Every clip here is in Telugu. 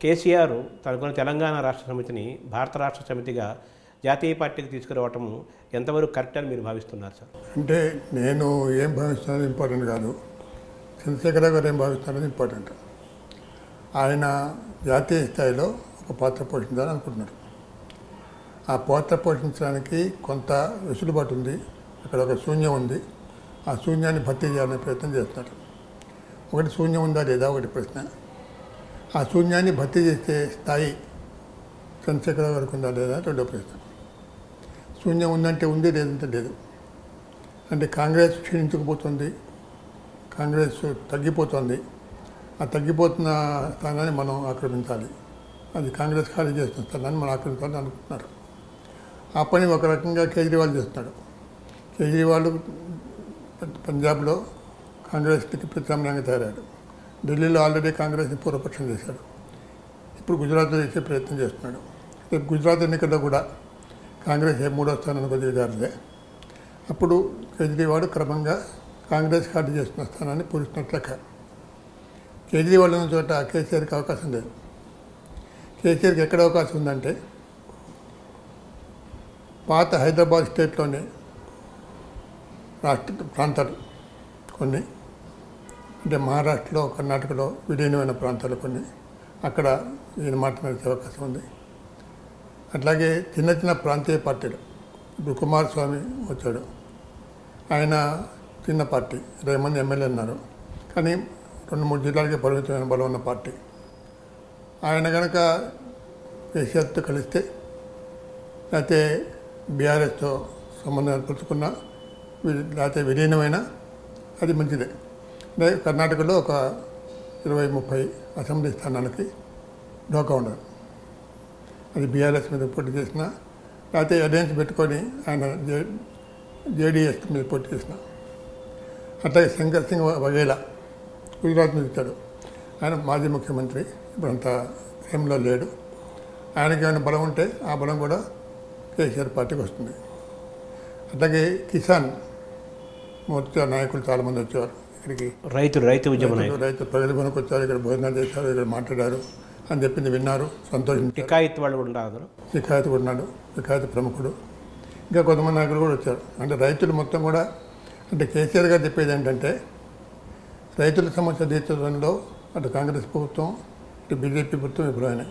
కేసీఆర్ తనకున్న తెలంగాణ రాష్ట్ర సమితిని భారత రాష్ట్ర సమితిగా జాతీయ పార్టీకి తీసుకురావటం ఎంతవరకు కరెక్ట్ అని మీరు భావిస్తున్నారు సార్ అంటే నేను ఏం భావిస్తున్నాను ఇంపార్టెంట్ కాదు చంద్రశేఖర గారు ఏం భావిస్తున్నారని ఇంపార్టెంట్ ఆయన జాతీయ స్థాయిలో ఒక పాత్ర పోషించాలని అనుకుంటున్నారు ఆ పాత్ర పోషించడానికి కొంత వెసులుబాటు ఉంది అక్కడ ఒక శూన్యం ఉంది ఆ శూన్యాన్ని భర్తీ చేయాలనే ప్రయత్నం చేస్తున్నారు ఒకటి శూన్యం ఉందా లేదా ఒకటి ప్రశ్న ఆ శూన్యాన్ని భర్తీ చేసే స్థాయి చంద్రశేఖర గారికి ఉందా లేదా రెండో ప్రశ్న శూన్యం ఉందంటే ఉంది లేదంటే లేదు అంటే కాంగ్రెస్ క్షీణించుకుపోతుంది కాంగ్రెస్ తగ్గిపోతుంది ఆ తగ్గిపోతున్న స్థానాన్ని మనం ఆక్రమించాలి అది కాంగ్రెస్ ఖాళీ చేస్తున్న స్థానాన్ని మనం ఆక్రమించాలని అనుకుంటున్నారు ఆ పని ఒక రకంగా కేజ్రీవాల్ చేస్తున్నాడు కేజ్రీవాల్ పం- పంజాబ్లో కాంగ్రెస్కి ప్రత్యామ్నాయంగా తయారాడు ఢిల్లీలో ఆల్రెడీ కాంగ్రెస్ని పూర్వపక్షం చేశాడు ఇప్పుడు గుజరాత్లో చేసే ప్రయత్నం చేస్తున్నాడు రేపు గుజరాత్ ఎన్నికల్లో కూడా కాంగ్రెస్ ఏ మూడో స్థానానికి వదిలిదారులే అప్పుడు కేజ్రీవాల్ క్రమంగా కాంగ్రెస్ ఖాళీ చేస్తున్న స్థానాన్ని పూరిస్తున్నట్లు లెక్క కేజ్రీవాల్ ఉన్న చోట కేసీఆర్కి అవకాశం లేదు కేసీఆర్కి ఎక్కడ అవకాశం ఉందంటే పాత హైదరాబాద్ స్టేట్లోని రాష్ట్ర ప్రాంతాలు కొన్ని అంటే మహారాష్ట్రలో కర్ణాటకలో విలీనమైన ప్రాంతాలు కొన్ని అక్కడ ఈయన మాట్లాడే అవకాశం ఉంది అట్లాగే చిన్న చిన్న ప్రాంతీయ పార్టీలు ఇప్పుడు కుమారస్వామి వచ్చాడు ఆయన చిన్న పార్టీ ఇరవై మంది ఎమ్మెల్యే ఉన్నారు కానీ రెండు మూడు జిల్లాలకి పరిమితమైన బలం ఉన్న పార్టీ ఆయన కనుక కేసీఆర్తో కలిస్తే లేకపోతే బీఆర్ఎస్తో సంబంధం ఏర్పరచుకున్నా వి- లేకపోతే విలీనమైన అది మంచిదే అంటే కర్ణాటకలో ఒక ఇరవై ముప్పై అసెంబ్లీ స్థానాలకి ఢోకా ఉండదు అది బీఆర్ఎస్ మీద పోటీ చేసిన లేకపోతే అలయన్స్ పెట్టుకొని ఆయన జే జేడీఎస్ మీద పోటీ చేసిన అట్లాగే శంకర్ సింగ్ వఘేలా గుజరాత్ మీద ఇచ్చాడు ఆయన మాజీ ముఖ్యమంత్రి ఇప్పుడు అంత టైంలో లేడు ఆయనకి ఏమైనా బలం ఉంటే ఆ బలం కూడా కేసీఆర్ పార్టీకి వస్తుంది అట్లాగే కిసాన్ మోర్చా నాయకులు చాలామంది వచ్చేవారు ఇక్కడికి రైతులు రైతు ఉద్యమ నాయకులు రైతు ప్రగతి భవన్కి వచ్చారు ఇక్కడ భోజనాలు చేశారు ఇక్కడ మాట్లాడారు అని చెప్పింది విన్నారు సంతోషించారు టికాయిత్ వాళ్ళు కూడా ఉన్నారు అందరూ వికాయత కూడా ఉన్నాడు వికాయత ప్రముఖుడు ఇంకా కొంతమంది నాయకులు కూడా వచ్చారు అంటే రైతులు మొత్తం కూడా అంటే కేసీఆర్ గారు చెప్పేది ఏంటంటే రైతుల సమస్య తీర్చడంలో అటు కాంగ్రెస్ ప్రభుత్వం ఇటు బీజేపీ ప్రభుత్వం విఫలమైనాయి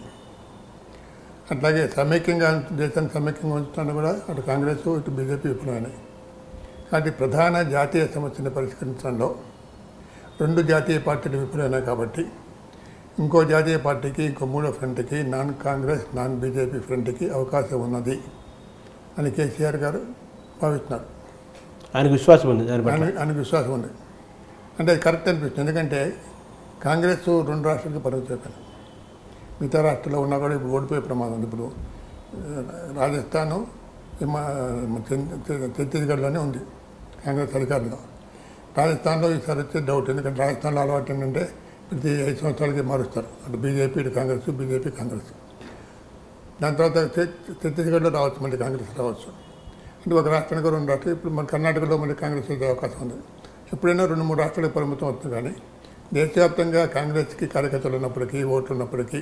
అట్లాగే సమైక్యంగా దేశాన్ని సమైక్యంగా ఉంచడానికి కూడా అటు కాంగ్రెస్ ఇటు బీజేపీ విఫలమైనాయి కాబట్టి ప్రధాన జాతీయ సమస్యను పరిష్కరించడంలో రెండు జాతీయ పార్టీలు విఫలమైనాయి కాబట్టి ఇంకో జాతీయ పార్టీకి ఇంకో మూడో ఫ్రంట్కి నాన్ కాంగ్రెస్ నాన్ బీజేపీ ఫ్రంట్కి అవకాశం ఉన్నది అని కేసీఆర్ గారు భావిస్తున్నారు ఆయనకు విశ్వాసం ఉంది దాని పట్ల ఆయన ఆయనకు విశ్వాసం ఉంది అంటే అది కరెక్ట్ అనిపిస్తుంది ఎందుకంటే కాంగ్రెస్ రెండు రాష్ట్రాలకి పరిమితం మిగతా రాష్ట్రాల్లో ఉన్నా కూడా ఇప్పుడు ఓడిపోయే ప్రమాదం ఉంది ఇప్పుడు ఆ, రాజస్థాను హిమా- ఛత్తీ- ఛత్తీస్గఢ్లోనే ఉంది కాంగ్రెస్ అధికారంలో రాజస్థాన్లో ఈసారి వచ్చే డౌట్ ఎందుకంటే రాజస్థాన్లో అలవాటు ఏంటంటే ప్రతి ఐదు సంవత్సరాలకి మారుస్తారు అటు బీజేపీ ఇటు కాంగ్రెస్ బీజేపీ కాంగ్రెస్ దాని తర్వాత ఛత్- ఛత్తీస్గఢ్లో రావచ్చు మళ్ళీ కాంగ్రెస్ రావచ్చు అంటే ఒక రాష్ట్రానికి రెండు రాష్ట్రాలు ఇప్పుడు మన కర్ణాటకలో మళ్ళీ కాంగ్రెస్ వచ్చే అవకాశం ఉంది ఎప్పుడైనా రెండు మూడు రాష్ట్రాలకు పరిమితం అవుతుంది కానీ దేశవ్యాప్తంగా కాంగ్రెస్కి కార్యకర్తలు ఉన్నప్పటికీ ఓట్లు ఉన్నప్పటికీ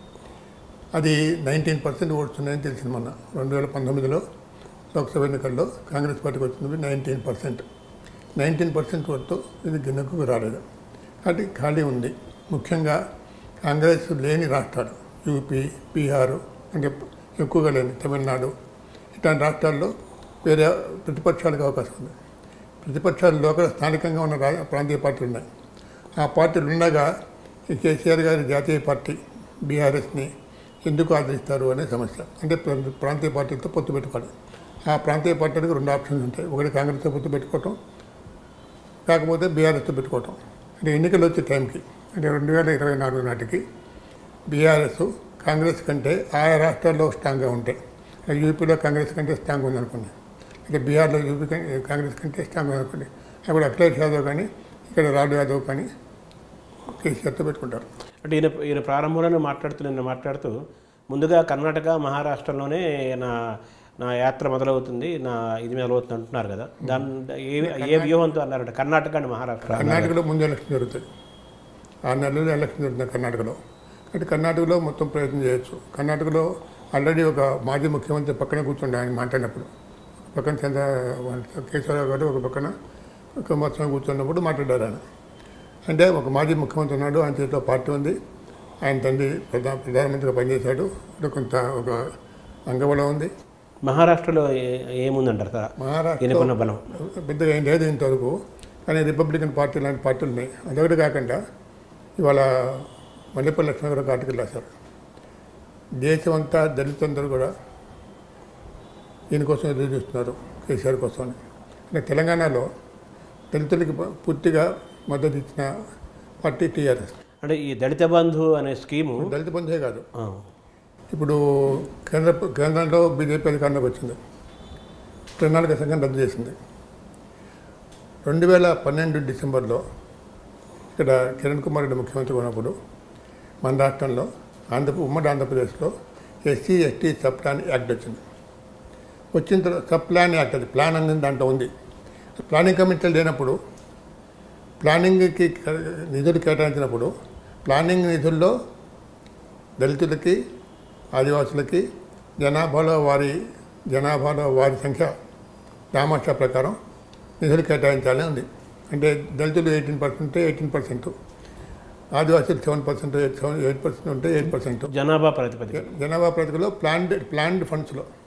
అది నైన్టీన్ పర్సెంట్ ఓట్స్ ఉన్నాయని తెలిసింది మొన్న రెండు వేల పంతొమ్మిదిలో లోక్సభ ఎన్నికల్లో కాంగ్రెస్ పార్టీకి వచ్చినవి నైన్టీన్ పర్సెంట్ నైన్టీన్ పర్సెంట్ ఓట్తో ఇది గిన్నెకు రాలేదు కాబట్టి ఖాళీ ఉంది ముఖ్యంగా కాంగ్రెస్ లేని రాష్ట్రాలు యూపీ బీహారు అంటే ఎక్కువగా లేని తమిళనాడు ఇట్లాంటి రాష్ట్రాల్లో వేరే ప్రతిపక్షాలకు అవకాశం ఉంది ప్రతిపక్షాల్లో కూడా స్థానికంగా ఉన్న రా ప్రాంతీయ పార్టీలు ఉన్నాయి ఆ పార్టీలు ఉండగా ఈ కేసీఆర్ గారి జాతీయ పార్టీ బీఆర్ఎస్ని ఎందుకు ఆదరిస్తారు అనే సమస్య అంటే ప్ర- ప్రాంతీయ పార్టీలతో పొత్తు పెట్టుకోవడం ఆ ప్రాంతీయ పార్టీలకు రెండు ఆప్షన్స్ ఉంటాయి ఒకటి కాంగ్రెస్తో పొత్తు పెట్టుకోవటం కాకపోతే బీఆర్ఎస్తో పెట్టుకోవటం అంటే ఎన్నికలు వచ్చే టైంకి అంటే రెండు వేల ఇరవై నాలుగు నాటికి బీఆర్ఎస్ కాంగ్రెస్ కంటే ఆయా రాష్ట్రాల్లో స్ట్రాంగ్గా ఉంటాయి యూపీలో కాంగ్రెస్ కంటే స్ట్రాంగ్ ఉందనుకోండి అంటే బీహార్లో యూపీ కం- కాంగ్రెస్ కంటే స్ట్రాంగ్ ఉందనుకోండి అప్పుడు అఖిలేష్ యాదవ్ కానీ ఇక్కడ రాజు యాదవ్ కానీ కేసీఆర్తో పెట్టుకుంటారు అంటే ఈయన ఈయన ప్రారంభంలోనే మాట్లాడుతూ నిన్న మాట్లాడుతూ ముందుగా కర్ణాటక మహారాష్ట్రలోనే నా నా యాత్ర మొదలవుతుంది నా ఇది మొదలవుతుంది అంటున్నారు కదా దాని ఏ ఏ వ్యూహంతో అన్నారంటే కర్ణాటక అండ్ మహారాష్ట్ర కర్ణాటకలో ముందు ఎలక్షన్ జరుగుతాయి ఆరు నెలలు ఎలక్షన్ జరుగుతుంది కర్ణాటకలో అంటే కర్ణాటకలో మొత్తం ప్రయత్నం చేయొచ్చు కర్ణాటకలో ఆల్రెడీ ఒక మాజీ ముఖ్యమంత్రి పక్కన కూర్చుండే ఆయన మాట్లాడినప్పుడు పక్కన చంద్ర కేశవరావు గారు ఒక పక్కన కుమారస్వామి కూర్చున్నప్పుడు మాట్లాడారు ఆయన అంటే ఒక మాజీ ముఖ్యమంత్రి ఉన్నాడు ఆయన చేతిలో పార్టీ ఉంది ఆయన తండ్రి ప్రధాన ప్రధానమంత్రిగా పనిచేశాడు అంటే కొంత ఒక అంగబలం ఉంది మహారాష్ట్రలో ఏ- ఏముందంటారు సార్ మహారాష్ట్ర ఎన్నుకున్న బలం పెద్దగా ఏం లేదు ఇంతవరకు కానీ రిపబ్లికన్ పార్టీ లాంటి పార్టీలు ఉన్నాయి అదొకటి కాకుండా ఇవాళ మల్లెపల్లి లక్ష్మణ గారు ఆర్టికల్ రాశారు దేశమంతా దళితులందరూ కూడా ఈయన కోసం ఎదురు చూస్తున్నారు కేసీఆర్ కోసం అని అంటే తెలంగాణలో దళితులకి ప- పూర్తిగా మద్దతు ఇచ్చిన పార్టీ టీఆర్ఎస్ అంటే ఈ దళిత బంధు అనే స్కీము దళిత బంధే కాదు ఆ, ఇప్పుడు కేంద్ర కేంద్రంలో బీజేపీ అధికారంలోకి వచ్చింది ప్రణాళిక సంఘం రద్దు చేసింది రెండు వేల పన్నెండు డిసెంబర్లో ఇక్కడ కిరణ్ కుమార్ రెడ్డి ముఖ్యమంత్రి ఉన్నప్పుడు మన రాష్ట్రంలో ఆంధ్ర ఉమ్మడి ఆంధ్రప్రదేశ్లో SC ST sub plan act వచ్చింది వచ్చిన తర్వాత సబ్ ప్లాన్ యాక్ట్ అది ప్లాన్ అనేది దాంట్లో ఉంది ప్లానింగ్ కమిటీలు లేనప్పుడు ప్లానింగ్కి క- నిధులు కేటాయించినప్పుడు ప్లానింగ్ నిధుల్లో దళితులకి ఆదివాసులకి జనాభాలో వారి జనాభాలో వారి సంఖ్య రామాషా ప్రకారం నిధులు కేటాయించాలని ఉంది అంటే దళితులు ఎయిటీన్ పర్సెంట్ ఎయిటీన్ పర్సెంట్ ఆదివాసులు seven percent seven eight percent ఉంటే ఎయిట్ పర్సెంట్ జనాభా ప్రాతిపదిక జనాభా ప్రతికలో ప్లాన్డ్ ప్లాన్డ్ ఫండ్స్లో